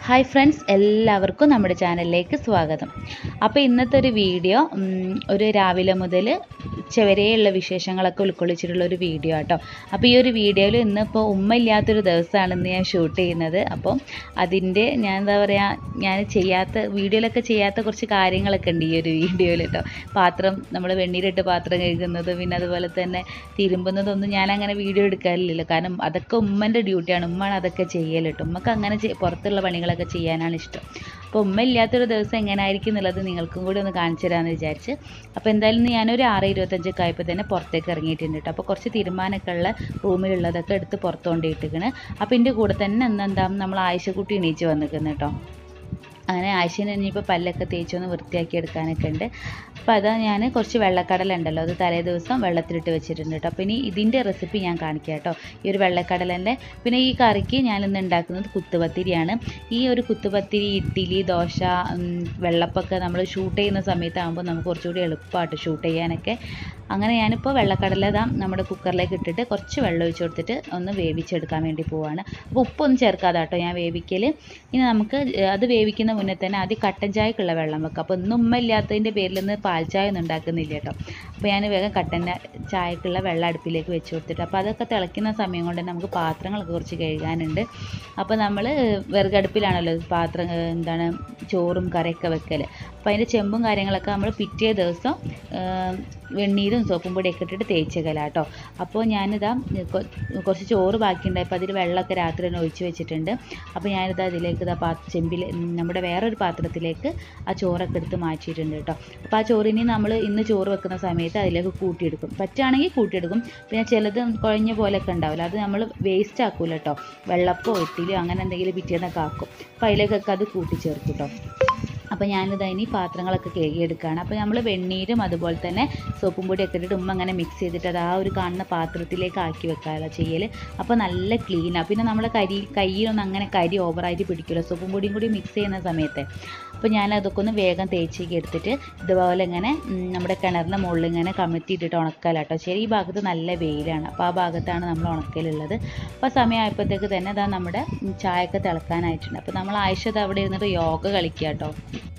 hi friends എല്ലാവർക്കും നമ്മുടെ ചാനലിലേക്ക് സ്വാഗതം അപ്പോൾ ഇന്നത്തെ ഒരു വീഡിയോ ഉം, ഒരു രാവിലെ മുതൽ ഉച്ചവരെയുള്ള വിശേഷങ്ങളൊക്കെ ഉൾക്കൊള്ളിച്ചിട്ടുള്ള ഒരു വീഡിയോ ആട്ടോ അപ്പോൾ ഈ ഒരു വീഡിയോയിൽ ഇന്നിപ്പോൾ ഉമ്മ ഇല്ലാത്തൊരു ദിവസമാണ് ഇന്ന് ഞാൻ ഷൂട്ട് ചെയ്യുന്നത് അപ്പം അതിൻ്റെ ഞാൻ എന്താ പറയുക ഞാൻ ചെയ്യാത്ത വീഡിയോയിലൊക്കെ ചെയ്യാത്ത കുറച്ച് കാര്യങ്ങളൊക്കെ ഉണ്ട് ഈ ഒരു വീഡിയോയിൽ കേട്ടോ പാത്രം നമ്മൾ വെണ്ണീരിട്ട് പാത്രം കഴുകുന്നത് പിന്നെ അതുപോലെ തന്നെ തിരുമ്പുന്നതൊന്നും ഞാൻ അങ്ങനെ വീഡിയോ എടുക്കാറില്ലല്ലോ കാരണം അതൊക്കെ ഉമ്മൻ്റെ ഡ്യൂട്ടിയാണ് ഉമ്മയാണ് അതൊക്കെ ചെയ്യൽ കേട്ടോ ഉമ്മക്ക് അങ്ങനെ ചെയ്- പുറത്തുള്ള പണികളൊക്കെ ചെയ്യാനാണ് ഇഷ്ടം അപ്പോൾ ഉമ്മ ഇല്ലാത്തൊരു ദിവസം എങ്ങനെ ആയിരിക്കും എന്നുള്ളത് നിങ്ങൾക്കും കൂടി ഒന്ന് കാണിച്ചു തരാമെന്ന് വിചാരിച്ച് അപ്പോൾ എന്തായാലും ഇന്ന് ഞാനൊരു ആറ് ഇരുപത്തഞ്ചൊക്കെ ആയപ്പോൾ തന്നെ പുറത്തേക്ക് ഇറങ്ങിയിട്ടുണ്ട് കേട്ടോ അപ്പോൾ കുറച്ച് തീരുമാനമൊക്കെ ഉള്ള റൂമിലുള്ളതൊക്കെ എടുത്ത് പുറത്ത് കൊണ്ടിട്ടിക്കണ് അപ്പോൾ എൻ്റെ കൂടെ തന്നെ ഇന്ന് എന്താ നമ്മൾ ആയിഷക്കുട്ടി എണീച്ച് വന്നിരിക്കുന്നു കേട്ടോ അങ്ങനെ ആഴ്ചയിൽ ഇനിയിപ്പോൾ പല്ലൊക്കെ തേച്ചൊന്ന് വൃത്തിയാക്കി എടുക്കാനൊക്കെ ഉണ്ട് അപ്പോൾ അതാ ഞാൻ കുറച്ച് വെള്ളക്കടല ഉണ്ടല്ലോ അത് തലേ ദിവസം വെള്ളത്തിലിട്ട് വെച്ചിട്ടുണ്ട് കേട്ടോ അപ്പോൾ ഇനി ഇതിൻ്റെ റെസിപ്പി ഞാൻ കാണിക്കാം കേട്ടോ ഈ ഒരു വെള്ളക്കടലൻ്റെ പിന്നെ ഈ കറിക്ക് ഞാനിന്ന് ഉണ്ടാക്കുന്നത് കുത്തുപത്തിരിയാണ് ഈ ഒരു കുത്തുപത്തിരി ഇഡ്ഡലി ദോശ ഉം, വെള്ളപ്പൊക്കെ നമ്മൾ ഷൂട്ട് ചെയ്യുന്ന സമയത്താകുമ്പോൾ നമുക്ക് കുറച്ചുകൂടി എളുപ്പമായിട്ട് ഷൂട്ട് ചെയ്യാനൊക്കെ അങ്ങനെ ഞാനിപ്പോൾ വെള്ളക്കടല ഇതാ നമ്മുടെ കുക്കറിലേക്ക് ഇട്ടിട്ട് കുറച്ച് വെള്ളം ഒഴിച്ച് കൊടുത്തിട്ട് ഒന്ന് വേവിച്ചെടുക്കാൻ വേണ്ടി പോവാണ് അപ്പോൾ ഉപ്പൊന്നും ചേർക്കാതെ കേട്ടോ ഞാൻ വേവിക്കൽ ഇനി നമുക്ക് അത് വേവിക്കുന്ന മുന്നേ തന്നെ ആദ്യം കട്ടൻ ചായക്കുള്ള വെള്ളം വെക്കാം അപ്പോൾ ഇന്നും ഉമ്മ ഇല്ലാത്തതിൻ്റെ പേരിൽ ഇന്ന് പാൽ ചായ ഒന്നും ഉണ്ടാക്കുന്നില്ല കേട്ടോ അപ്പോൾ ഞാൻ വേഗം കട്ടൻ ചായക്കുള്ള വെള്ളം അടുപ്പിലേക്ക് വെച്ച് കൊടുത്തിട്ട് അപ്പോൾ അതൊക്കെ തിളയ്ക്കുന്ന സമയം കൊണ്ട് തന്നെ നമുക്ക് പാത്രങ്ങളൊക്കെ കുറച്ച് കഴുകാനുണ്ട് അപ്പോൾ നമ്മൾ വിറകടുപ്പിലാണല്ലോ പാത്രം ഏഹ്, എന്താണ് ചോറും കറിയൊക്കെ വെക്കൽ അപ്പോൾ അതിൻ്റെ ചെമ്പും കാര്യങ്ങളൊക്കെ നമ്മൾ പിറ്റേ ദിവസം ഏഹ്, വെണ്ണീരും സോപ്പും പൊടിയൊക്കെ ഇട്ടിട്ട് തേച്ചേക്കല കേട്ടോ അപ്പോൾ ഞാനിതാ കൊ- കുറച്ച് ചോറ് ബാക്കിയുണ്ടായപ്പോൾ അതിൽ വെള്ളമൊക്കെ രാത്രി തന്നെ ഒഴിച്ച് വെച്ചിട്ടുണ്ട് അപ്പോൾ ഞാനിതാ അതിലേക്ക് ഇതാ പാ ചെമ്പിൽ ഉം, നമ്മുടെ വേറൊരു പാത്രത്തിലേക്ക് ആ ചോറൊക്കെ എടുത്ത് മാറ്റിയിട്ടുണ്ട് കേട്ടോ അപ്പോൾ ആ ചോറിനി നമ്മൾ ഇന്ന് ചോറ് വെക്കുന്ന സമയത്ത് അതിലേക്ക് കൂട്ടിയെടുക്കും പറ്റുകയാണെങ്കിൽ കൂട്ടിയെടുക്കും പിന്നെ ചിലത് കുഴഞ്ഞ പോലെയൊക്കെ ഉണ്ടാവില്ല അത് നമ്മൾ വേസ്റ്റ് ആക്കൂല കേട്ടോ വെള്ളപ്പോ ഇഡ്ഡലിയോ അങ്ങനെ എന്തെങ്കിലും പിറ്റേന്നൊക്കെ ആക്കും അപ്പോൾ അതിലേക്കൊക്കെ അത് കൂട്ടിച്ചേർക്കും കേട്ടോ അപ്പോൾ ഞാനിത് ഇനി പാത്രങ്ങളൊക്കെ കഴുകിയെടുക്കുകയാണ് അപ്പോൾ നമ്മൾ വെണ്ണീരും അതുപോലെ തന്നെ സോപ്പും പൊടിയൊക്കെ ഇട്ടിട്ട് ഉമ്മ അങ്ങനെ മിക്സ് ചെയ്തിട്ട് അത് ആ ഒരു കാണുന്ന പാത്രത്തിലേക്ക് ആക്കി വെക്കാമല്ലോ ചെയ്യൽ അപ്പോൾ നല്ല ക്ലീനാണ് പിന്നെ നമ്മൾ കരി കയ്യിലൊന്നും അങ്ങനെ കരി ഓവറായിട്ട് പിടിക്കില്ല സോപ്പും പൊടിയും കൂടി മിക്സ് ചെയ്യുന്ന സമയത്ത് അപ്പോൾ ഞാൻ അതൊക്കെ ഒന്ന് വേഗം തേച്ചേക്ക് എടുത്തിട്ട് ഇതുപോലെ ഇങ്ങനെ ഉം, നമ്മുടെ കിണറിൻ്റെ മുകളിൽ ഇങ്ങനെ കമഴ്ത്തിയിട്ടിട്ട് ഉണക്കലാട്ടോ ശരി ഈ ഭാഗത്ത് നല്ല വെയിലാണ് അപ്പോൾ ആ ഭാഗത്താണ് നമ്മൾ ഉണക്കലുള്ളത് അപ്പോൾ സമയമായപ്പോഴത്തേക്ക് തന്നെ അതാ നമ്മുടെ ഉം, ചായയൊക്കെ തിളക്കാനായിട്ടുണ്ട് അപ്പോൾ നമ്മൾ ആയിഷത് അവിടെ ഇരുന്നിട്ട് യോഗ കളിക്കുക കേട്ടോ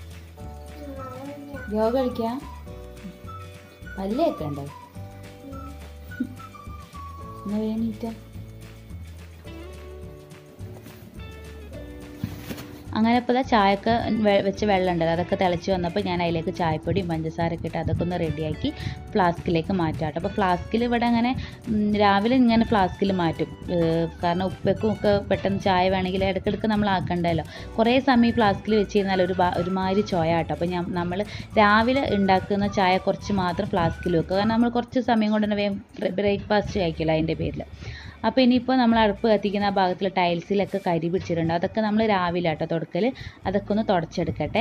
യോഗ കളിക്കുക പല്ലയൊക്കെ ഉണ്ടോ എന്നാ വേണീറ്റ അങ്ങനെ ഇപ്പോൾ ഇതാ ചായക്ക് വെ- വെച്ച വെള്ളം ഉണ്ടല്ലോ അതൊക്കെ തിളച്ച് വന്നപ്പോൾ ഞാൻ അതിലേക്ക് ചായപ്പൊടിയും പഞ്ചസാരയൊക്കെ ഇട്ട് അതൊക്കെ ഒന്ന് റെഡിയാക്കി ഫ്ലാസ്കിലേക്ക് മാറ്റാം കേട്ടോ അപ്പോൾ ഫ്ലാസ്കിൽ ഇവിടെ അങ്ങനെ ഉം, രാവിലെ ഇങ്ങനെ ഫ്ലാസ്കിൽ മാറ്റും ഏഹ് കാരണം ഉപ്പയ്ക്കും ഒക്കെ പെട്ടെന്ന് ചായ വേണമെങ്കിൽ ഇടയ്ക്കിടയ്ക്ക് നമ്മൾ ആക്കണ്ടല്ലോ കുറേ സമയം ഫ്ലാസ്കിൽ വെച്ചിരുന്നാൽ ഒരു ബാ- ഒരുമാതിരി ചോയ കേട്ടോ അപ്പോൾ ഞാൻ നമ്മൾ രാവിലെ ഉണ്ടാക്കുന്ന ചായ കുറച്ച് മാത്രം ഫ്ലാസ്കിൽ വെക്കുക കാരണം നമ്മൾ കുറച്ച് സമയം കൊണ്ട് തന്നെ വേഗം ബ്രേക്ക്ഫാസ്റ്റ് കഴിക്കില്ല അതിൻ്റെ പേരിൽ അപ്പോൾ ഇനിയിപ്പോൾ നമ്മൾ അടുപ്പ് കത്തിക്കുന്ന ആ ഭാഗത്തിൽ ടൈൽസിലൊക്കെ കരി പിടിച്ചിട്ടുണ്ട് അതൊക്കെ നമ്മൾ രാവിലെ കേട്ടോ തുടക്കൽ അതൊക്കെ ഒന്ന് തുടച്ചെടുക്കട്ടെ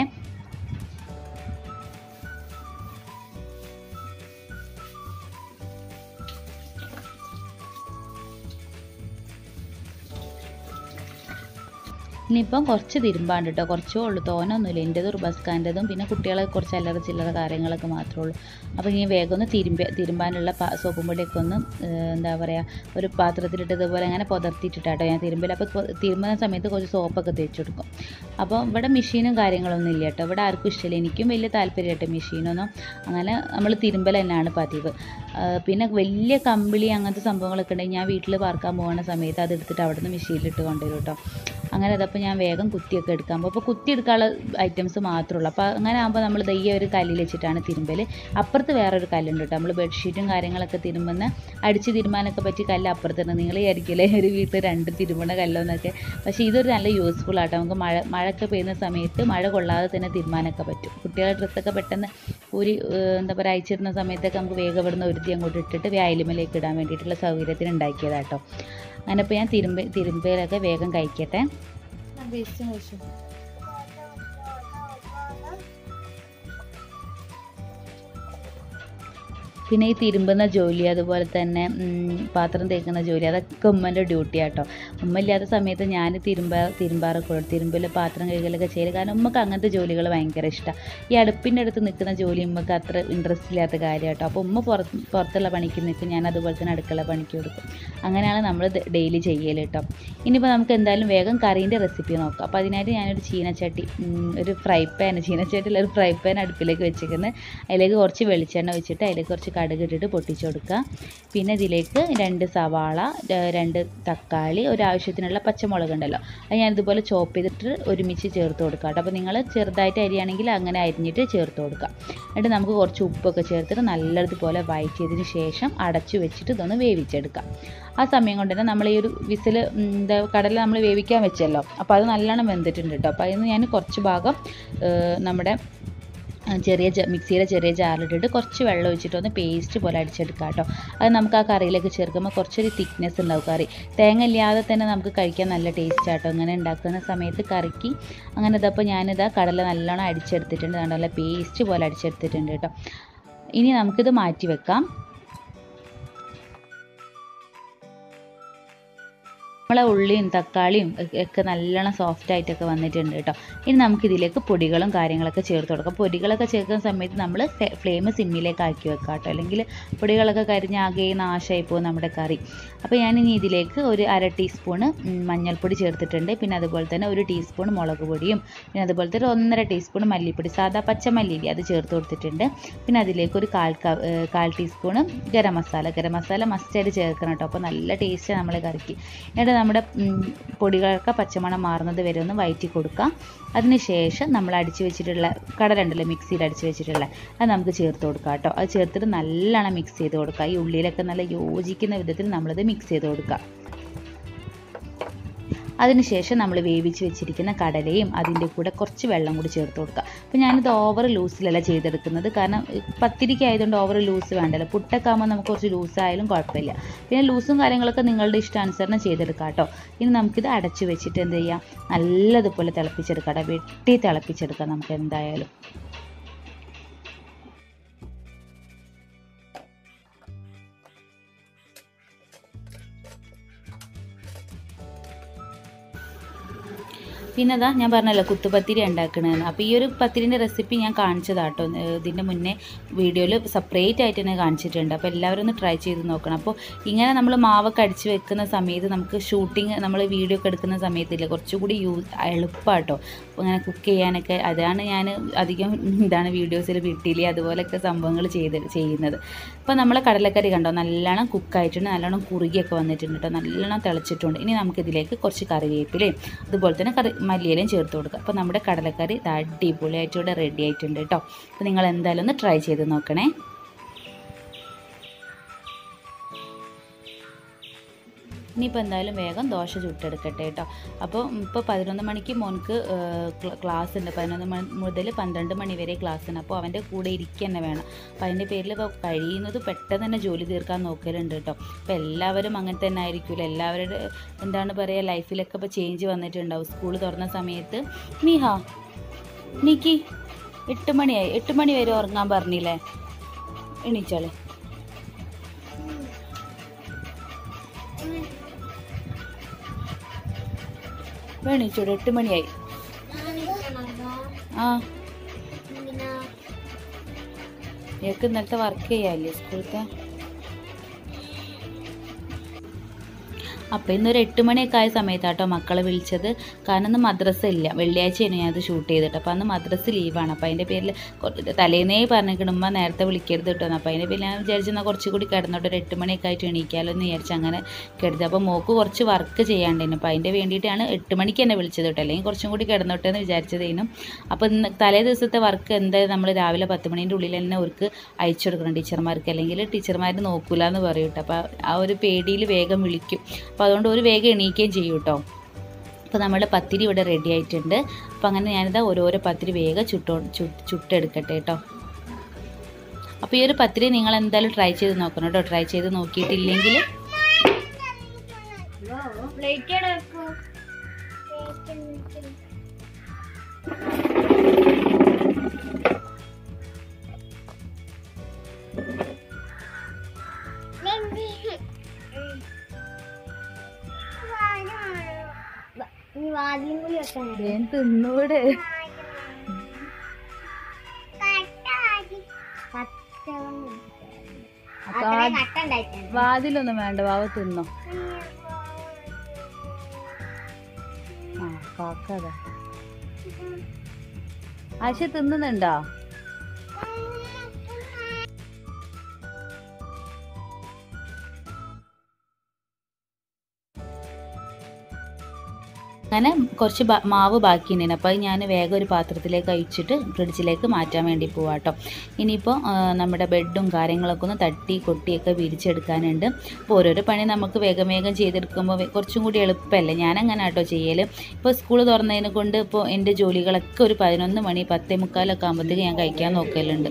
ഇനിയിപ്പം കുറച്ച് തിരുമ്പാണ്ട് കേട്ടോ കുറച്ചേ ഉള്ളൂ തോനൊന്നുമില്ല എൻ്റെതും റുബസ്കാൻ്റെതും പിന്നെ കുട്ടികളെ കുറച്ച് അല്ലറ ചില്ലറ കാര്യങ്ങളൊക്കെ മാത്രമേ ഉള്ളൂ അപ്പോൾ ഇനി വേഗം ഒന്ന് തിരുമ്പ തിരുമ്പാനുള്ള പാ സോപ്പും പൊടിയൊക്കെ ഒന്ന് ഏഹ്, എന്താ പറയുക ഒരു പാത്രത്തിലിട്ട് ഇതുപോലെ അങ്ങനെ പുതർത്തിയിട്ടിട്ടാട്ടോ ഞാൻ തിരുമ്പൽ അപ്പോൾ കൊ- തിരുമ്പുന്ന സമയത്ത് കുറച്ച് സോപ്പൊക്കെ തേച്ച് കൊടുക്കും അപ്പോൾ ഇവിടെ മെഷീനും കാര്യങ്ങളൊന്നും ഇല്ല കേട്ടോ ഇവിടെ ആർക്കും ഇഷ്ടമില്ല എനിക്കും വലിയ താല്പര്യം കേട്ടോ മെഷീനൊന്നും അങ്ങനെ നമ്മൾ തിരുമ്പൽ തന്നെയാണ് പതിവ് ആഹ് പിന്നെ വലിയ കമ്പിളി അങ്ങനത്തെ സംഭവങ്ങളൊക്കെ ഉണ്ടെങ്കിൽ ഞാൻ വീട്ടിൽ പാർക്കാൻ പോകുന്ന സമയത്ത് അത് എടുത്തിട്ട് അവിടെ നിന്ന് മെഷീനിലിട്ട് കൊണ്ടുവരും കേട്ടോ അങ്ങനെ അതപ്പോൾ ഞാൻ വേഗം കുത്തിയൊക്കെ എടുക്കാൻ പോകും അപ്പോൾ കുത്തി എടുക്കാനുള്ള ഐറ്റംസ് മാത്രമേ ഉള്ളൂ അപ്പോൾ അങ്ങനെ ആകുമ്പോൾ നമ്മൾ ദയ്യ ഒരു കല്ലിൽ വെച്ചിട്ടാണ് തിരുമ്പൽ അപ്പുറത്ത് വേറൊരു കല്ലുണ്ട് കേട്ടോ നമ്മൾ ബെഡ്ഷീറ്റും കാര്യങ്ങളൊക്കെ തിരുമ്പുന്ന അടിച്ച് തിരുമ്പാനൊക്കെ പറ്റിയ കല്ല് അപ്പുറത്തുണ്ട് നിങ്ങൾ വിചാരിക്കില്ലേ ഒരു വീട്ടിൽ രണ്ട് തിരുമ്പണ കല്ലോന്നൊക്കെ പക്ഷേ ഇതൊരു നല്ല യൂസ്ഫുൾ ആട്ടോ നമുക്ക് മഴ മഴയൊക്കെ പെയ്യുന്ന സമയത്ത് മഴ കൊള്ളാതെ തന്നെ തിരുമ്പാനൊക്കെ പറ്റും കുട്ടികളുടെ ഡ്രസ്സൊക്കെ പെട്ടെന്ന് ഒരു ഏഹ്, എന്താ പറയുക അയച്ചിടുന്ന സമയത്തൊക്കെ നമുക്ക് വേഗം ഇവിടുന്ന് ഒരുത്തി അങ്ങോട്ട് ഇട്ടിട്ട് വ്യായാലിമലേക്ക് ഇടാൻ വേണ്ടിയിട്ടുള്ള സൗകര്യത്തിന് ഉണ്ടാക്കിയതാട്ടോ അങ്ങനെ ഇപ്പോൾ ഞാൻ തിരുമ്പ തിരുമ്പലൊക്കെ വേഗം കഴിക്കട്ടെ വേസ്റ്റ് കഴിച്ചു പിന്നെ ഈ തിരുമ്പുന്ന ജോലി അതുപോലെ തന്നെ ഉം, പാത്രം തേക്കുന്ന ജോലി അതൊക്കെ ഉമ്മൻ്റെ ഡ്യൂട്ടി ആട്ടോ ഉമ്മ ഇല്ലാത്ത സമയത്ത് ഞാൻ തിരുമ്പ തിരുമ്പാറൊക്കെ ഉള്ളൂ തിരുമ്പൽ പാത്രം കഴുകലൊക്കെ ചെയ്യൽ കാരണം ഉമ്മക്ക് അങ്ങനത്തെ ജോലികൾ ഭയങ്കര ഇഷ്ടമാണ് ഈ അടുപ്പിൻ്റെ അടുത്ത് നിൽക്കുന്ന ജോലി ഉമ്മക്ക് അത്ര ഇൻട്രസ്റ്റ് ഇല്ലാത്ത കാര്യമാട്ടോ അപ്പോൾ ഉമ്മ പുറത്ത് പുറത്തുള്ള പണിക്ക് നിൽക്കും ഞാൻ അതുപോലെ തന്നെ അടുക്കള പണിക്ക് കൊടുക്കും അങ്ങനെയാണ് നമ്മൾ ഡെയിലി ചെയ്യൽ കേട്ടോ ഇനിയിപ്പോൾ നമുക്ക് എന്തായാലും വേഗം കറീൻ്റെ റെസിപ്പി നോക്കാം അപ്പോൾ അതിനായിട്ട് ഞാനൊരു ചീനച്ചട്ടി ഉം, ഒരു ഫ്രൈ പാൻ ചീനച്ചട്ടിയിൽ ഒരു ഫ്രൈ പാൻ അടുപ്പിലേക്ക് വെച്ചിരിക്കുന്നത് അതിലേക്ക് കുറച്ച് വെളിച്ചെണ്ണ വെച്ചിട്ട് അതിലേക്ക് കുറച്ച് കടുക് ഇട്ടിട്ട് പൊട്ടിച്ച് കൊടുക്കുക പിന്നെ ഇതിലേക്ക് രണ്ട് സവാള ര- രണ്ട് തക്കാളി ഒരു ആവശ്യത്തിനുള്ള പച്ചമുളക് ഉണ്ടല്ലോ അത് ഞാൻ ഇതുപോലെ ചോപ്പ് ചെയ്തിട്ട് ഒരുമിച്ച് ചേർത്ത് കൊടുക്കുക കേട്ടോ അപ്പോൾ നിങ്ങൾ ചെറുതായിട്ട് അരിയാണെങ്കിൽ അങ്ങനെ അരിഞ്ഞിട്ട് ചേർത്ത് കൊടുക്കുക എന്നിട്ട് നമുക്ക് കുറച്ച് ഉപ്പൊക്കെ ചേർത്തിട്ട് നല്ലതുപോലെ വഴറ്റിയതിന് ശേഷം അടച്ചു വെച്ചിട്ട് ഇതൊന്ന് വേവിച്ചെടുക്കാം ആ സമയം കൊണ്ട് തന്നെ നമ്മൾ ഈ ഒരു വിസിൽ എന്താ കടല നമ്മൾ വേവിക്കാൻ വെച്ചല്ലോ അപ്പോൾ അത് നല്ലോണം വെന്തിട്ടുണ്ട് കേട്ടോ അപ്പോൾ അതിന് ഞാൻ കുറച്ച് ഭാഗം ഏർ, നമ്മുടെ ആ, ചെറിയ ജ- മിക്സിയുടെ ചെറിയ ജാറിലിട്ടിട്ട് കുറച്ച് വെള്ളം ഒഴിച്ചിട്ട് ഒന്ന് പേസ്റ്റ് പോലെ അടിച്ചെടുക്കാം കേട്ടോ അത് നമുക്ക് ആ കറിയിലേക്ക് ചേർക്കുമ്പോൾ കുറച്ചൊരു തിക്നെസ് ഉണ്ടാവും കറി തേങ്ങ ഇല്ലാതെ തന്നെ നമുക്ക് കഴിക്കാൻ നല്ല ടേസ്റ്റ് ആട്ടോ ഇങ്ങനെ ഉണ്ടാക്കുന്ന സമയത്ത് കറിക്ക് അങ്ങനെ ഇതപ്പോൾ ഞാനിതാ കടല നല്ലോണം അടിച്ചെടുത്തിട്ടുണ്ട് കണ്ടോ, നല്ല പേസ്റ്റ് പോലെ അടിച്ചെടുത്തിട്ടുണ്ട് കേട്ടോ ഇനി നമുക്കിത് മാറ്റി വെക്കാം നമ്മളെ ഉള്ളിയും തക്കാളിയും ഒക്കെ- ഒക്കെ നല്ലോണം സോഫ്റ്റ് ആയിട്ടൊക്കെ വന്നിട്ടുണ്ട് കേട്ടോ ഇനി നമുക്കിതിലേക്ക് പൊടികളും കാര്യങ്ങളൊക്കെ ചേർത്ത് കൊടുക്കാം പൊടികളൊക്കെ ചേർക്കുന്ന സമയത്ത് നമ്മൾ ഫ്ലെയിം സിമ്മിലേക്ക് ആക്കി വെക്കാം കേട്ടോ അല്ലെങ്കിൽ പൊടികളൊക്കെ കരിഞ്ഞ് ആകെ നാശമായി പോകും നമ്മുടെ കറി അപ്പോൾ ഞാനിനി ഇതിലേക്ക് ഒരു അര ടീസ്പൂണ് ഉം, മഞ്ഞൾപ്പൊടി ചേർത്തിട്ടുണ്ട് പിന്നെ അതുപോലെ തന്നെ ഒരു ടീസ്പൂൺ മുളക് പൊടിയും പിന്നെ അതുപോലെ തന്നെ ഒരു ഒന്നര ടീസ്പൂൺ മല്ലിപ്പൊടി സാധാ പച്ചമല്ലിയില്ലേ അത് ചേർത്ത് കൊടുത്തിട്ടുണ്ട് പിന്നെ അതിലേക്ക് ഒരു കാൽ ക ഏർ കാൽ ടീസ്പൂണ് ഗരം മസാല ഗരം മസാല മസ്റ്റായിട്ട് ചേർക്കണം കേട്ടോ അപ്പോൾ നല്ല ടേസ്റ്റ് നമ്മളെ കറിക്ക് എന്നിട്ട് നമ്മുടെ ഉം, പൊടികളൊക്കെ പച്ചമണം മാറുന്നത് വരെ ഒന്ന് വഴറ്റി കൊടുക്കാം അതിനുശേഷം നമ്മൾ അടിച്ച് വെച്ചിട്ടുള്ള കടല ഉണ്ടല്ലോ മിക്സിയിൽ അടിച്ച് വെച്ചിട്ടുള്ള അത് നമുക്ക് ചേർത്ത് കൊടുക്കാം കേട്ടോ അത് ചേർത്തിട്ട് നല്ലോണം മിക്സ് ചെയ്ത് കൊടുക്കുക ഈ ഉള്ളിയിലൊക്കെ നല്ല യോജിക്കുന്ന വിധത്തിൽ നമ്മളത് മിക്സ് ചെയ്ത് കൊടുക്കുക അതിനുശേഷം നമ്മൾ വേവിച്ച് വെച്ചിരിക്കുന്ന കടലയും അതിൻ്റെ കൂടെ കുറച്ച് വെള്ളം കൂടി ചേർത്ത് കൊടുക്കുക അപ്പോൾ ഞാനിത് ഓവർ ലൂസിലല്ല ചെയ്തെടുക്കുന്നത് കാരണം ഏ, പത്തിരിക്ക് ആയതുകൊണ്ട് ഓവർ ലൂസ് വേണ്ടല്ലോ പുട്ടൊക്കെ ആകുമ്പോൾ നമുക്ക് കുറച്ച് ലൂസ് ആയാലും കുഴപ്പമില്ല പിന്നെ ലൂസും കാര്യങ്ങളൊക്കെ നിങ്ങളുടെ ഇഷ്ടാനുസരണം ചെയ്തെടുക്കാം കേട്ടോ ഇനി നമുക്കിത് അടച്ചു വെച്ചിട്ട് എന്ത് ചെയ്യാം നല്ലതുപോലെ തിളപ്പിച്ചെടുക്കാം കേട്ടോ വെട്ടി തിളപ്പിച്ചെടുക്കാം നമുക്ക് എന്തായാലും പിന്നെ അതാ ഞാൻ പറഞ്ഞല്ലോ കുത്തുപത്തിരി ഉണ്ടാക്കണമെന്ന് അപ്പോൾ ഈ ഒരു പത്തിരിൻ്റെ റെസിപ്പി ഞാൻ കാണിച്ചതാട്ടോ ഇതിൻ്റെ മുന്നേ വീഡിയോയിൽ സെപ്പറേറ്റ് ആയിട്ട് തന്നെ കാണിച്ചിട്ടുണ്ട് അപ്പോൾ എല്ലാവരും ഒന്ന് ട്രൈ ചെയ്ത് നോക്കണം അപ്പോൾ ഇങ്ങനെ നമ്മൾ മാവൊക്കെ അടിച്ച് വെക്കുന്ന സമയത്ത് നമുക്ക് ഷൂട്ടിങ് നമ്മൾ വീഡിയോ ഒക്കെ എടുക്കുന്ന സമയത്തില്ല കുറച്ചുകൂടി യൂസ് എളുപ്പമാട്ടോ അപ്പോൾ ഇങ്ങനെ കുക്ക് ചെയ്യാനൊക്കെ അതാണ് ഞാൻ അധികം ഇതാണ് വീഡിയോസിൽ വീട്ടിൽ അതുപോലെയൊക്കെ സംഭവങ്ങൾ ചെയ്ത് ചെയ്യുന്നത് അപ്പോൾ നമ്മൾ കടലക്കറി കണ്ടോ നല്ലോണം കുക്കായിട്ടുണ്ട് നല്ലോണം കുറുകിയൊക്കെ വന്നിട്ടുണ്ട് കേട്ടോ നല്ലോണം തിളച്ചിട്ടുണ്ട് ഇനി നമുക്കിതിലേക്ക് കുറച്ച് കറിവേപ്പിലയും അതുപോലെ തന്നെ കറി മല്ലിയിലയും ചേർത്ത് കൊടുക്കുക അപ്പോൾ നമ്മുടെ കടലക്കറി ഇത് അടിപൊളിയായിട്ട് ഇവിടെ റെഡി ആയിട്ടുണ്ട് കേട്ടോ അപ്പോൾ നിങ്ങൾ എന്തായാലും ഒന്ന് ട്രൈ ചെയ്ത് നോക്കണേ ഇനിയിപ്പോൾ എന്തായാലും വേഗം ദോശ ചുട്ടെടുക്കട്ടെ കേട്ടോ അപ്പോൾ ഇപ്പോൾ പതിനൊന്ന് മണിക്ക് മോൻക്ക് ക്ലാസ് ഉണ്ട് പതിനൊന്ന് മണി മുതൽ പന്ത്രണ്ട് മണി വരെ ക്ലാസ് ഉണ്ട് അപ്പോൾ അവൻ്റെ കൂടെ ഇരിക്കുക തന്നെ വേണം അപ്പോൾ അതിൻ്റെ പേരിൽ ഇപ്പോൾ കഴിയുന്നത് പെട്ടെന്ന് തന്നെ ജോലി തീർക്കാൻ നോക്കലുണ്ട് കേട്ടോ അപ്പോൾ എല്ലാവരും അങ്ങനെ തന്നെ ആയിരിക്കില്ല എല്ലാവരുടെ എന്താണ് പറയുക ലൈഫിലൊക്കെ ഇപ്പോൾ ചേഞ്ച് വന്നിട്ടുണ്ടാവും സ്കൂൾ തുറന്ന സമയത്ത് മീഹ നീക്കി എട്ട് മണിയായി എട്ട് മണി വരെ ഉറങ്ങാൻ പറഞ്ഞില്ലേ എണീച്ചോളെ എണീച്ചോടെ എട്ട് മണിയായി ആ നിനക്ക് ഇന്നലത്തെ വർക്ക് ചെയ്യാല്ലേ സ്കൂളത്തെ അപ്പോൾ ഇന്നൊരു എട്ട് മണിയൊക്കെ ആയ സമയത്താട്ടോ മക്കളെ വിളിച്ചത് കാരണം ഇന്ന് മദ്രസ ഇല്ല വെള്ളിയാഴ്ചയാണ് ഞാനത് ഷൂട്ട് ചെയ്തിട്ട് അപ്പോൾ അന്ന് മദ്രസ ലീവാണ് അപ്പോൾ അതിൻ്റെ പേരിൽ കുറ- തലേന്നേ പറഞ്ഞിരിക്കണുമ്പോൾ നേരത്തെ വിളിക്കരുത് കേട്ടോ അപ്പോൾ അതിൻ്റെ പേരിൽ ഞാൻ വിചാരിച്ചു എന്നാൽ കുറച്ചുകൂടി കിടന്നോട്ടെ ഒരു എട്ട് മണിയൊക്കെ ആയിട്ട് എണീക്കാമല്ലോ എന്ന് വിചാരിച്ച് അങ്ങനെ കിടത്തി അപ്പോൾ മോക്ക് കുറച്ച് വർക്ക് ചെയ്യാണ്ടായിരുന്നു അപ്പോൾ അതിൻ്റെ വേണ്ടിയിട്ടാണ് എട്ട് മണിക്ക് എന്നെ വിളിച്ചത് കേട്ടോ അല്ലെങ്കിൽ കുറച്ചും കൂടി കിടന്നോട്ടെ എന്ന് വിചാരിച്ചതേനും അപ്പോൾ ഇന്ന് തലേ ദിവസത്തെ വർക്ക് എന്തായാലും നമ്മൾ രാവിലെ പത്ത് മണീൻ്റെ ഉള്ളിൽ തന്നെ അവർക്ക് അയച്ചു കൊടുക്കണം ടീച്ചർമാർക്ക് അല്ലെങ്കിൽ ടീച്ചർമാർ നോക്കൂല എന്ന് പറയും കേട്ടോ അപ്പോൾ ആ ഒരു പേടിയിൽ വേഗം വിളിക്കും അപ്പോൾ അതുകൊണ്ട് ഒരു വേഗം എണീക്കുകയും ചെയ്യും കേട്ടോ അപ്പോൾ നമ്മുടെ പത്തിരി ഇവിടെ റെഡി ആയിട്ടുണ്ട് അപ്പോൾ അങ്ങനെ ഞാനിതാ ഓരോരോ പത്തിരി വേഗം ചുട്ടോ ചുട്ട് ചുട്ടെടുക്കട്ടെ കേട്ടോ അപ്പോൾ ഈ ഒരു പത്തിരി നിങ്ങൾ എന്തായാലും ട്രൈ ചെയ്ത് നോക്കണം കേട്ടോ ട്രൈ ചെയ്ത് നോക്കിയിട്ടില്ലെങ്കിൽ വേൻ തിന്നൂടെ അപ്പൊ ആ- വാതിലൊന്നും വേണ്ട വാവ തിന്നോ ആ കാക്കതാ ആശ തിന്നുന്നുണ്ടോ അങ്ങനെ കുറച്ച് ബ- മാവ് ബാക്കിയുണ്ടായിരുന്നു അപ്പോൾ അത് ഞാൻ വേഗം ഒരു പാത്രത്തിലേക്ക് അഴിച്ചിട്ട് ഫ്രിഡ്ജിലേക്ക് മാറ്റാൻ വേണ്ടി പോവാട്ടോ ഇനിയിപ്പോൾ നമ്മുടെ ബെഡും കാര്യങ്ങളൊക്കെ ഒന്ന് തട്ടി കൊട്ടിയൊക്കെ വിരിച്ചെടുക്കാനുണ്ട് അപ്പോൾ ഓരോരോ പണി നമുക്ക് വേഗം വേഗം ചെയ്തെടുക്കുമ്പോൾ വെ- കുറച്ചും കൂടി എളുപ്പമല്ലേ ഞാനങ്ങനെ കേട്ടോ ചെയ്യൽ ഇപ്പോൾ സ്കൂൾ തുറന്നതിനെ കൊണ്ട് ഇപ്പോൾ എൻ്റെ ജോലികളൊക്കെ ഒരു പതിനൊന്ന് മണി പത്തേ മുക്കാലൊക്കെ ആകുമ്പോഴത്തേക്ക് ഞാൻ കഴിക്കാൻ നോക്കലുണ്ട്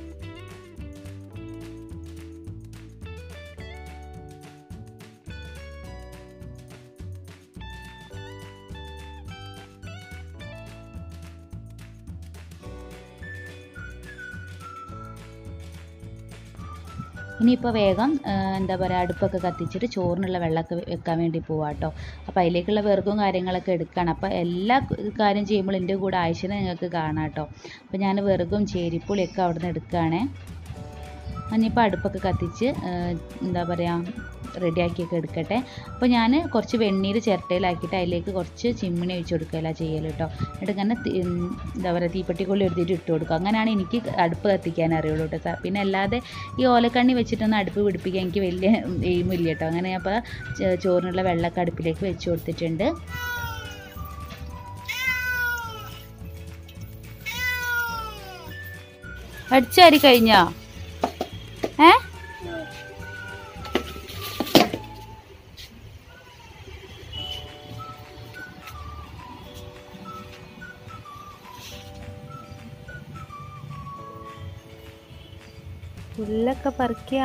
ഇനിയിപ്പോൾ വേഗം ആ, എന്താ പറയുക അടുപ്പൊക്കെ കത്തിച്ചിട്ട് ചോറിനുള്ള വെള്ളമൊക്കെ വെ- വെക്കാൻ വേണ്ടി പോവാം കേട്ടോ അപ്പോൾ അതിലേക്കുള്ള വെറുകും കാര്യങ്ങളൊക്കെ എടുക്കണം അപ്പോൾ എല്ലാ ക- കാര്യം ചെയ്യുമ്പോൾ എൻ്റെ കൂടെ ആഴ്ചയിൽ നിങ്ങൾക്ക് കാണാം കേട്ടോ അപ്പോൾ ഞാൻ വെറുകും ചേരിപ്പുളിയൊക്കെ അവിടെ നിന്ന് എടുക്കുകയാണേ ഇനിയിപ്പോൾ അടുപ്പൊക്കെ കത്തിച്ച് ആ, എന്താ പറയുക റെഡിയാക്കിയൊക്കെ എടുക്കട്ടെ അപ്പോൾ ഞാൻ കുറച്ച് വെണ്ണീര് ചിരട്ടയിലാക്കിയിട്ട് അതിലേക്ക് കുറച്ച് ചിമ്മിണി ഒഴിച്ച് കൊടുക്കുകയല്ല ചെയ്യൽ കേട്ടോ എന്നിട്ട് ഇങ്ങനെ തി- ഉം, എന്താ പറയുക തീപ്പെട്ടിക്കൊള്ളി എടുത്തിട്ട് ഇട്ട് കൊടുക്കുക അങ്ങനെയാണ് എനിക്ക് അടുപ്പ് കത്തിക്കാൻ അറിയുള്ളൂ കേട്ടോ സ- പിന്നെ അല്ലാതെ ഈ ഓലക്കണ്ണി വെച്ചിട്ടൊന്നും അടുപ്പ് പിടിപ്പിക്കാൻ എനിക്ക് വലിയ എയിമില്ല കേട്ടോ അങ്ങനെ അപ്പോൾ ചോറിനുള്ള വെള്ളമൊക്കെ അടുപ്പിലേക്ക് വെച്ച് കൊടുത്തിട്ടുണ്ട് അടിച്ചാരി കഴിഞ്ഞോ ഏ പുല്ലൊക്കെ പറിക്കാ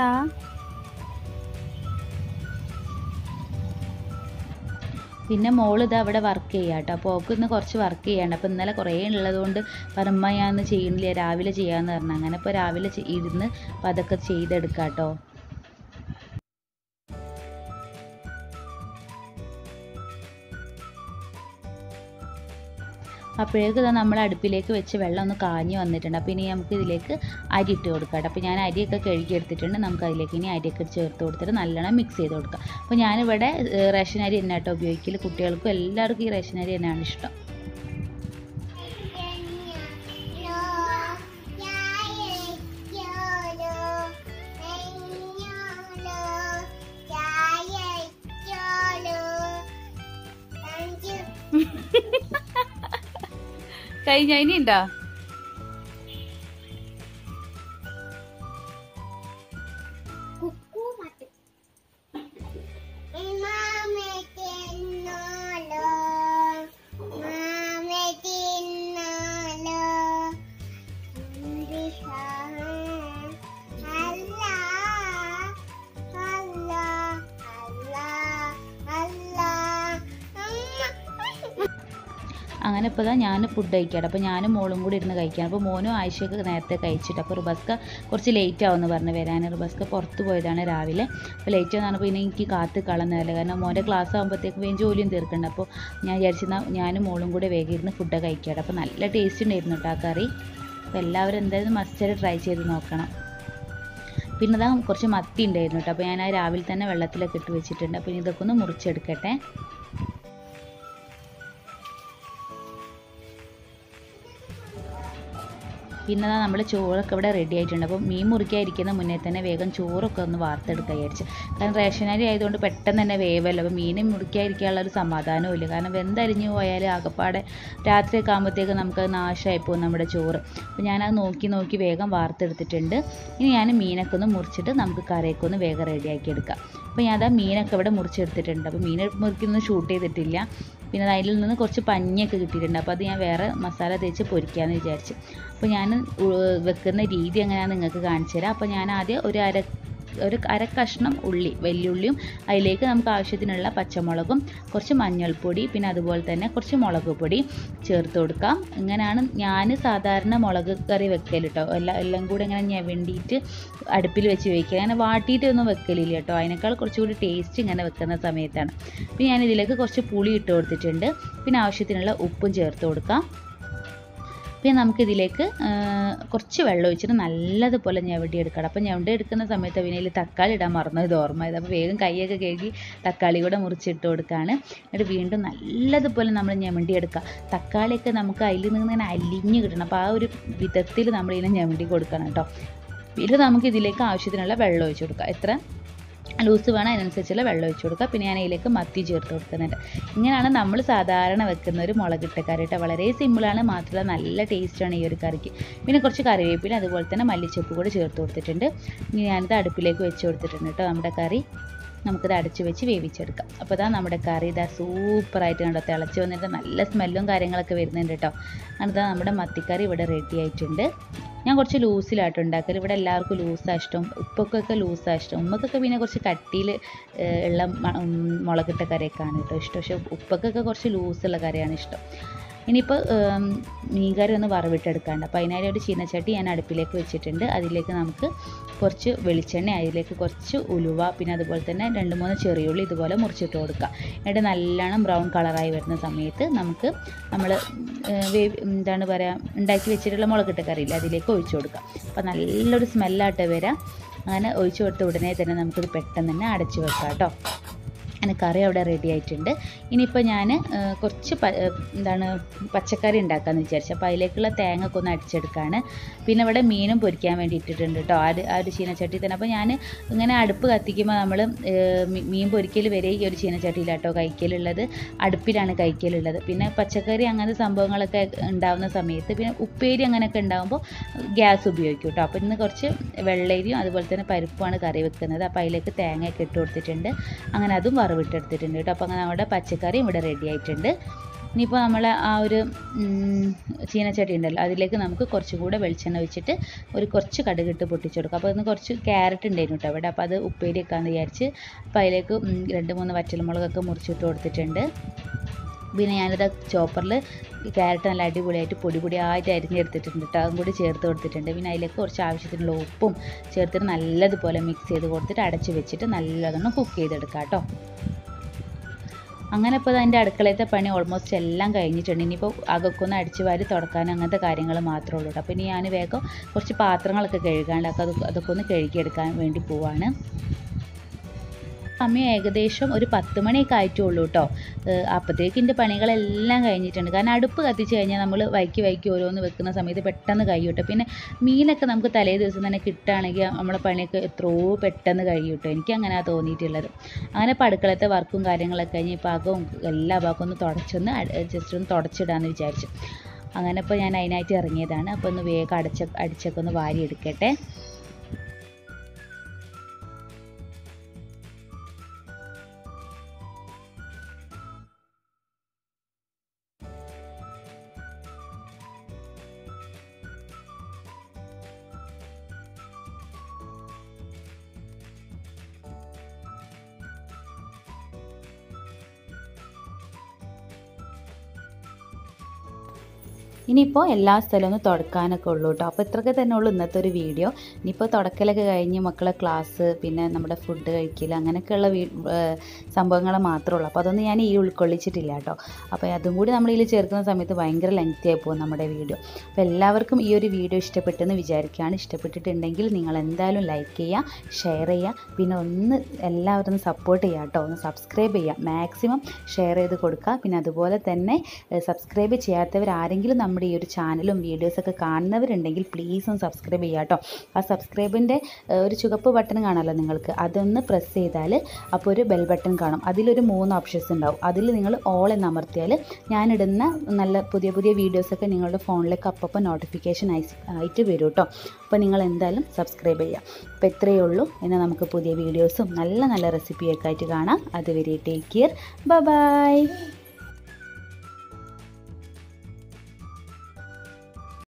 പിന്നെ മോള് ഇത് അവിടെ വർക്ക് ചെയ്യാം കേട്ടോ അപ്പോൾ ഓക്ക് ഇന്ന് കുറച്ച് വർക്ക് ചെയ്യാണ്ട് അപ്പോൾ ഇന്നലെ കുറേ ഉള്ളതുകൊണ്ട് പറമ്മ ഞാൻ ഇന്ന് ചെയ്യണില്ല രാവിലെ ചെയ്യാമെന്ന് പറഞ്ഞു അങ്ങനെ ഇപ്പോൾ രാവിലെ ചെ- ഇരുന്ന് അപ്പോൾ അതൊക്കെ ചെയ്തെടുക്കാം കേട്ടോ അപ്പോഴേക്കും ഇതാ നമ്മൾ അടുപ്പിലേക്ക് വെച്ച് വെള്ളം ഒന്ന് കാഞ്ഞ് വന്നിട്ടുണ്ട് അപ്പോൾ ഇനി നമുക്ക് ഇതിലേക്ക് അരി ഇട്ട് കൊടുക്കാം കേട്ടോ അപ്പോൾ ഞാൻ അരിയൊക്കെ കഴുകി എടുത്തിട്ടുണ്ട് നമുക്ക് അതിലേക്ക് ഇനി അരിയൊക്കെ ചേർത്ത് കൊടുത്തിട്ട് നല്ലോണം മിക്സ് ചെയ്ത് കൊടുക്കാം അപ്പോൾ ഞാനിവിടെ ഏഹ്, റേഷൻ അരി തന്നെ കേട്ടോ ഉപയോഗിക്കൽ കുട്ടികൾക്കും എല്ലാവർക്കും ഈ റേഷൻ അരി തന്നെയാണ് ഇഷ്ടം കഴിഞ്ഞ ഇനി ഉണ്ടോ അങ്ങനെ ഇപ്പോൾ ഇതാ ഞാൻ ഫുഡ് കഴിക്കാം അപ്പോൾ ഞാനും മോളും കൂടി ഇരുന്ന് കഴിക്കാൻ അപ്പോൾ മോനും ആയിഷയൊക്കെ നേരത്തെ കഴിച്ചിട്ട് അപ്പോൾ റുബസ്ക കുറച്ച് ലേറ്റ് ആവുമെന്ന് പറഞ്ഞ് വരാൻ റുബസ്ക പുറത്ത് പോയതാണ് രാവിലെ അപ്പോൾ ലേറ്റ് ആവുന്നതാണ് പിന്നെ എനിക്ക് കാത്ത് കളഞ്ഞതല്ല കാരണം മോൻ്റെ ക്ലാസ് ആകുമ്പോഴത്തേക്ക് വേഗം ജോലിയും തീർക്കണ്ട അപ്പോൾ ഞാൻ വിചാരിച്ചിരുന്ന ഞാനും മോളും കൂടെ വേഗം ഇരുന്ന് ഫുഡ് കഴിക്കാം അപ്പോൾ നല്ല ടേസ്റ്റ് ഉണ്ടായിരുന്നു കേട്ടോ ആ കറി അപ്പോൾ എല്ലാവരും എന്തായാലും മസ്റ്റായിട്ട് ട്രൈ ചെയ്ത് നോക്കണം പിന്നെ ഇതാ കുറച്ച് മത്തി ഉണ്ടായിരുന്നു കേട്ടോ അപ്പോൾ ഞാൻ ആ രാവിലെ തന്നെ വെള്ളത്തിലൊക്കെ ഇട്ട് വെച്ചിട്ടുണ്ട് അപ്പോൾ ഇനി ഇതൊക്കെ ഒന്ന് മുറിച്ചെടുക്കട്ടെ പിന്നെ നമ്മൾ ചോറൊക്കെ ഇവിടെ റെഡി ആയിട്ടുണ്ട് അപ്പോൾ മീൻ മുറിക്കാതിരിക്കുന്ന മുന്നേ തന്നെ വേഗം ചോറൊക്കെ ഒന്ന് വാർത്തെടുക്കാൻ വിചാരിച്ചു കാരണം റേഷൻ അരി ആയതുകൊണ്ട് പെട്ടെന്ന് തന്നെ വേവല്ലോ അപ്പോൾ മീൻ മുറിക്കാതിരിക്കാനുള്ള ഒരു സമാധാനവും ഇല്ല കാരണം വെന്തരിഞ്ഞു പോയാൽ ആകപ്പാടെ രാത്രിയൊക്കെ ആകുമ്പോഴത്തേക്ക് നമുക്ക് നാശമായി പോകും നമ്മുടെ ചോറ് അപ്പോൾ ഞാനത് നോക്കി നോക്കി വേഗം വാർത്തെടുത്തിട്ടുണ്ട് ഇനി ഞാൻ മീനൊക്കെ ഒന്ന് മുറിച്ചിട്ട് നമുക്ക് കറിയൊക്കെ ഒന്ന് വേഗം റെഡിയാക്കി എടുക്കാം അപ്പോൾ ഞാൻ അതാ മീനൊക്കെ ഇവിടെ മുറിച്ചെടുത്തിട്ടുണ്ട് അപ്പോൾ മീൻ മുറിക്കൊന്നും ഷൂട്ട് ചെയ്തിട്ടില്ല പിന്നെ അതിൽ നിന്ന് കുറച്ച് പഞ്ഞിയൊക്കെ കിട്ടിയിട്ടുണ്ട് അപ്പോൾ അത് ഞാൻ വേറെ മസാല തേച്ച് പൊരിക്കാമെന്ന് വിചാരിച്ചു അപ്പോൾ ഞാൻ ഉ- വെക്കുന്ന രീതി എങ്ങനെയാണെന്ന് നിങ്ങൾക്ക് കാണിച്ചു തരാം അപ്പോൾ ഞാൻ ആദ്യം ഒരു അര ഒരു അര കഷ്ണം ഉള്ളി വെല്ലുള്ളിയും അതിലേക്ക് നമുക്ക് ആവശ്യത്തിനുള്ള പച്ചമുളകും കുറച്ച് മഞ്ഞൾപ്പൊടി പിന്നെ അതുപോലെ തന്നെ കുറച്ച് മുളക് പൊടി ചേർത്ത് കൊടുക്കാം ഇങ്ങനെയാണ് ഞാൻ സാധാരണ മുളക് കറി വെക്കൽ കേട്ടോ എല്ലാം എല്ലാം കൂടെ ഇങ്ങനെ ഞെവണ്ടിയിട്ട് അടുപ്പിൽ വെച്ച് വയ്ക്കുക അങ്ങനെ വാട്ടിയിട്ടൊന്നും വെക്കലില്ല കേട്ടോ അതിനേക്കാൾ കുറച്ചുകൂടി ടേസ്റ്റ് ഇങ്ങനെ വെക്കുന്ന സമയത്താണ് പിന്നെ ഞാൻ ഇതിലേക്ക് കുറച്ച് പുളി ഇട്ട് കൊടുത്തിട്ടുണ്ട് പിന്നെ ആവശ്യത്തിനുള്ള ഉപ്പും ചേർത്ത് കൊടുക്കാം പിന്നെ നമുക്കിതിലേക്ക് കുറച്ച് വെള്ളം ഒഴിച്ചിട്ട് നല്ലതുപോലെ ഞവടി എടുക്കണം അപ്പോൾ ഞവടി എടുക്കുന്ന സമയത്ത് പിന്നെ അതിൽ തക്കാളി ഇടാൻ മറന്നു ഇത് ഓർമ്മയത് അപ്പോൾ വേഗം കൈയൊക്കെ കഴുകി തക്കാളി കൂടെ മുറിച്ചിട്ട് കൊടുക്കുകയാണ് എന്നിട്ട് വീണ്ടും നല്ലതുപോലെ നമ്മൾ ഞവണ്ടി എടുക്കുക തക്കാളിയൊക്കെ നമുക്ക് അതിൽ നിന്ന് ഇങ്ങനെ അലിഞ്ഞ് കിട്ടണം അപ്പോൾ ആ ഒരു വിധത്തിൽ നമ്മളിതിനെ ഞവണ്ടി കൊടുക്കണം കേട്ടോ പിന്നെ നമുക്ക് ഇതിലേക്ക് ആവശ്യത്തിനുള്ള വെള്ളം ഒഴിച്ച് കൊടുക്കുക എത്ര ലൂസ് വേണം അതിനനുസരിച്ചുള്ള വെള്ളം ഒഴിച്ച് കൊടുക്കുക പിന്നെ ഞാൻ അതിലേക്ക് മത്തി ചേർത്ത് കൊടുക്കുന്നുണ്ട് ഇങ്ങനെയാണ് നമ്മൾ സാധാരണ വെക്കുന്ന ഒരു മുളകിട്ട കറി കേട്ടോ വളരെ സിമ്പിളാണ് മാത്രമല്ല നല്ല ടേസ്റ്റാണ് ഈ ഒരു കറിക്ക് പിന്നെ കുറച്ച് കറിവേപ്പില അതുപോലെ തന്നെ മല്ലിച്ചപ്പ് കൂടെ ചേർത്ത് കൊടുത്തിട്ടുണ്ട് ഇനി ഞാനിത് അടുപ്പിലേക്ക് വെച്ച് കൊടുത്തിട്ടുണ്ട് കേട്ടോ നമ്മുടെ കറി നമുക്കിത് അടച്ച് വെച്ച് വേവിച്ചെടുക്കാം അപ്പോൾ ഇതാ നമ്മുടെ കറി ഇതാ സൂപ്പറായിട്ട് കണ്ടോ തിളച്ച് വന്നിട്ട് നല്ല സ്മെല്ലും കാര്യങ്ങളൊക്കെ വരുന്നുണ്ട് കേട്ടോ എന്നിട്ട് നമ്മുടെ മത്തിക്കറി ഇവിടെ റെഡി ആയിട്ടുണ്ട് ഞാൻ കുറച്ച് ലൂസിലായിട്ട് ഉണ്ടാക്കൽ ഇവിടെ എല്ലാവർക്കും ലൂസാണ് ഇഷ്ടം ഉപ്പൊക്കൊക്കെ ലൂസാണ് ഇഷ്ടം ഉമ്മക്കൊക്കെ പിന്നെ കുറച്ച് കട്ടിയിൽ ഉള്ള മുളകിട്ട കറിയൊക്കെയാണ് കേട്ടോ ഇഷ്ടം പക്ഷേ ഉപ്പൊക്കൊക്കെ കുറച്ച് ലൂസുള്ള കറിയാണ് ഇഷ്ടം ഇനിയിപ്പോൾ മീൻകറി ഒന്ന് വറവിട്ടെടുക്കാണ്ട് അപ്പോൾ അതിനായി ഒരു ചീനച്ചട്ടി ഞാൻ അടുപ്പിലേക്ക് വെച്ചിട്ടുണ്ട് അതിലേക്ക് നമുക്ക് കുറച്ച് വെളിച്ചെണ്ണ അതിലേക്ക് കുറച്ച് ഉലുവ പിന്നെ അതുപോലെ തന്നെ രണ്ട് മൂന്ന് ചെറിയുള്ളി ഇതുപോലെ മുറിച്ചിട്ട് കൊടുക്കുക എന്നിട്ട് നല്ലോണം ബ്രൗൺ കളറായി വരുന്ന സമയത്ത് നമുക്ക് നമ്മൾ എന്താണ് പറയുക ഉണ്ടാക്കി വെച്ചിട്ടുള്ള മുളകിട്ട കറിയില്ല അതിലേക്ക് ഒഴിച്ചു കൊടുക്കുക അപ്പോൾ നല്ലൊരു സ്മെല്ലായിട്ട് വരാം അങ്ങനെ ഒഴിച്ചു കൊടുത്ത ഉടനെ തന്നെ നമുക്കിത് പെട്ടെന്ന് തന്നെ അടച്ചു വെക്കാം കേട്ടോ അങ്ങനെ കറി അവിടെ റെഡി ആയിട്ടുണ്ട് ഇനിയിപ്പോൾ ഞാൻ കുറച്ച് എന്താണ് പച്ചക്കറി ഉണ്ടാക്കാമെന്ന് വിചാരിച്ചു അപ്പോൾ അതിലേക്കുള്ള തേങ്ങ ഒക്കെ ഒന്ന് അടിച്ചെടുക്കുകയാണ് പിന്നെ ഇവിടെ മീനും പൊരിക്കാൻ വേണ്ടി ഇട്ടിട്ടുണ്ട് കേട്ടോ ആ ആ ഒരു ചീനച്ചട്ടി തന്നെ അപ്പോൾ ഞാൻ ഇങ്ങനെ അടുപ്പ് കത്തിക്കുമ്പോൾ നമ്മൾ മീൻ പൊരിക്കൽ വരെ ഈ ഒരു ചീനച്ചട്ടിയിലാട്ടോ കഴിക്കലുള്ളത് അടുപ്പിലാണ് കഴിക്കലുള്ളത് പിന്നെ പച്ചക്കറി അങ്ങനത്തെ സംഭവങ്ങളൊക്കെ ഉണ്ടാകുന്ന സമയത്ത് പിന്നെ ഉപ്പേരി അങ്ങനെയൊക്കെ ഉണ്ടാകുമ്പോൾ ഗ്യാസ് ഉപയോഗിക്കും കേട്ടോ അപ്പോൾ ഇന്ന് കുറച്ച് വെള്ളരിയും അതുപോലെ തന്നെ പരിപ്പുമാണ് കറി വെക്കുന്നത് അപ്പോൾ അതിലേക്ക് തേങ്ങയൊക്കെ ഇട്ട് കൊടുത്തിട്ടുണ്ട് അങ്ങനെ അതും വറവിട്ടെടുത്തിട്ടുണ്ട് കേട്ടോ അപ്പോൾ അങ്ങനെ നമ്മുടെ പച്ചക്കറിയും ഇവിടെ റെഡി ആയിട്ടുണ്ട് ഇനിയിപ്പോൾ നമ്മൾ ആ ഒരു ചീനച്ചട്ടി ഉണ്ടല്ലോ അതിലേക്ക് നമുക്ക് കുറച്ചും കൂടെ വെളിച്ചെണ്ണ ഒഴിച്ചിട്ട് ഒരു കുറച്ച് കടുകിട്ട് പൊട്ടിച്ചെടുക്കും അപ്പോൾ അതിന് കുറച്ച് ക്യാരറ്റ് ഉണ്ടായിരുന്നു കേട്ടോ അവിടെ അപ്പോൾ അത് ഉപ്പേരി വെക്കാമെന്ന് വിചാരിച്ച് അപ്പോൾ അതിലേക്ക് രണ്ട് മൂന്ന് വറ്റൽമുളകൊക്കെ മുറിച്ചിട്ട് കൊടുത്തിട്ടുണ്ട് പിന്നെ ഞാനിത് ചോപ്പറിൽ ക്യാരറ്റ് നല്ല അടിപൊളിയായിട്ട് പൊടി പൊടിയായിട്ട് അരിഞ്ഞെടുത്തിട്ടുണ്ട് കേട്ടോ അതും കൂടി ചേർത്ത് കൊടുത്തിട്ടുണ്ട് പിന്നെ അതിലേക്ക് കുറച്ച് ആവശ്യത്തിനുള്ള ഉപ്പും ചേർത്തിട്ട് നല്ലതുപോലെ മിക്സ് ചെയ്ത് കൊടുത്തിട്ട് അടച്ച് വെച്ചിട്ട് നല്ലതൊന്ന് കുക്ക് ചെയ്തെടുക്കാം കേട്ടോ അങ്ങനെ ഇപ്പോൾ അതിൻ്റെ അടുക്കളയത്തെ പണി ഓൾമോസ്റ്റ് എല്ലാം കഴിഞ്ഞിട്ടുണ്ട് ഇനിയിപ്പോൾ അകമൊക്കെ ഒന്ന് അടിച്ച് വാരി തുടക്കാൻ അങ്ങനത്തെ കാര്യങ്ങൾ മാത്രമേ ഉള്ളൂ കേട്ടോ അപ്പോൾ ഇനി ഞാൻ വേഗം കുറച്ച് പാത്രങ്ങളൊക്കെ കഴുകാണ്ട് അപ്പോൾ അത് അതൊക്കെ ഒന്ന് കഴുകിയെടുക്കാൻ വേണ്ടി പോവാണ് സമയം ഏകദേശം ഒരു പത്ത് മണിയൊക്കെ ആയിട്ടുള്ളൂ കേട്ടോ അപ്പോഴത്തേക്ക് എൻ്റെ പണികളെല്ലാം കഴിഞ്ഞിട്ടുണ്ട് കാരണം അടുപ്പ് കത്തിച്ച് കഴിഞ്ഞാൽ നമ്മൾ വൈക്കി വൈക്കി ഓരോന്ന് വെക്കുന്ന സമയത്ത് പെട്ടെന്ന് കഴിയും കേട്ടോ പിന്നെ മീനൊക്കെ നമുക്ക് തലേ ദിവസം തന്നെ കിട്ടുകയാണെങ്കിൽ നമ്മളെ പണിയൊക്കെ എത്രയോ പെട്ടെന്ന് കഴിയും കേട്ടോ എനിക്ക് അങ്ങനെ തോന്നിയിട്ടുള്ളത് അങ്ങനെ ഇപ്പോൾ അടുക്കളത്തെ വർക്കും കാര്യങ്ങളൊക്കെ കഴിഞ്ഞ് പാകവും എല്ലാ ഭാഗവും ഒന്ന് തുടച്ചൊന്ന് ജസ്റ്റ് ഒന്ന് തുടച്ചിടാമെന്ന് വിചാരിച്ചു അങ്ങനെ ഇപ്പോൾ ഞാൻ അതിനായിട്ട് ഇറങ്ങിയതാണ് അപ്പോൾ ഒന്ന് വേഗം അടച്ച അടിച്ചൊക്കെ ഒന്ന് വാരി എടുക്കട്ടെ ഇനിയിപ്പോൾ എല്ലാ സ്ഥലവും ഒന്ന് തുടക്കാനൊക്കെ ഉള്ളൂ കേട്ടോ അപ്പോൾ ഇത്രയൊക്കെ തന്നെ ഉള്ളൂ ഇന്നത്തെ ഒരു വീഡിയോ ഇനിയിപ്പോൾ തുടക്കലൊക്കെ കഴിഞ്ഞ് മക്കളെ ക്ലാസ് പിന്നെ നമ്മുടെ ഫുഡ് കഴിക്കൽ അങ്ങനെയൊക്കെയുള്ള വീ സംഭവങ്ങൾ മാത്രമേ ഉള്ളൂ അപ്പോൾ അതൊന്നും ഞാൻ ഈ ഉൾക്കൊള്ളിച്ചിട്ടില്ല കേട്ടോ അപ്പോൾ അതും കൂടി നമ്മൾ ഇതിൽ ചേർക്കുന്ന സമയത്ത് ഭയങ്കര ലെങ്തി ആയി പോകും നമ്മുടെ വീഡിയോ അപ്പോൾ എല്ലാവർക്കും ഈ ഒരു വീഡിയോ ഇഷ്ടപ്പെട്ടെന്ന് വിചാരിക്കുകയാണ് ഇഷ്ടപ്പെട്ടിട്ടുണ്ടെങ്കിൽ നിങ്ങൾ എന്തായാലും ലൈക്ക് ചെയ്യുക ഷെയർ ചെയ്യുക പിന്നെ ഒന്ന് എല്ലാവരും ഒന്ന് സപ്പോർട്ട് ചെയ്യുക കേട്ടോ ഒന്ന് സബ്സ്ക്രൈബ് ചെയ്യുക മാക്സിമം ഷെയർ ചെയ്ത് കൊടുക്കുക പിന്നെ അതുപോലെ തന്നെ സബ്സ്ക്രൈബ് ചെയ്യാത്തവർ ആരെങ്കിലും നമ്മുടെ ഈ ഒരു ചാനലും വീഡിയോസൊക്കെ കാണുന്നവരുണ്ടെങ്കിൽ പ്ലീസ് ഒന്ന് സബ്സ്ക്രൈബ് ചെയ്യുക കേട്ടോ ആ സബ്സ്ക്രൈബിൻ്റെ ഒരു ചുവപ്പ് ബട്ടൺ കാണാമല്ലോ നിങ്ങൾക്ക് അതൊന്ന് പ്രസ് ചെയ്താൽ അപ്പോൾ ഒരു ബെൽ ബട്ടൺ കാണും അതിലൊരു മൂന്ന് ഓപ്ഷൻസ് ഉണ്ടാവും അതിൽ നിങ്ങൾ ഓൾ എന്ന് അമർത്തിയാൽ ഞാനിടുന്ന നല്ല പുതിയ പുതിയ വീഡിയോസൊക്കെ നിങ്ങളുടെ ഫോണിലേക്ക് അപ്പോൾ നോട്ടിഫിക്കേഷൻ ആയിട്ട് വരും കേട്ടോ അപ്പോൾ നിങ്ങൾ എന്തായാലും സബ്സ്ക്രൈബ് ചെയ്യുക അപ്പോൾ ഇത്രയേ ഉള്ളൂ എന്നാൽ നമുക്ക് പുതിയ വീഡിയോസും നല്ല നല്ല റെസിപ്പിയൊക്കെ ആയിട്ട് കാണാം അതുവരെ ടേക്ക് കെയർ ബൈ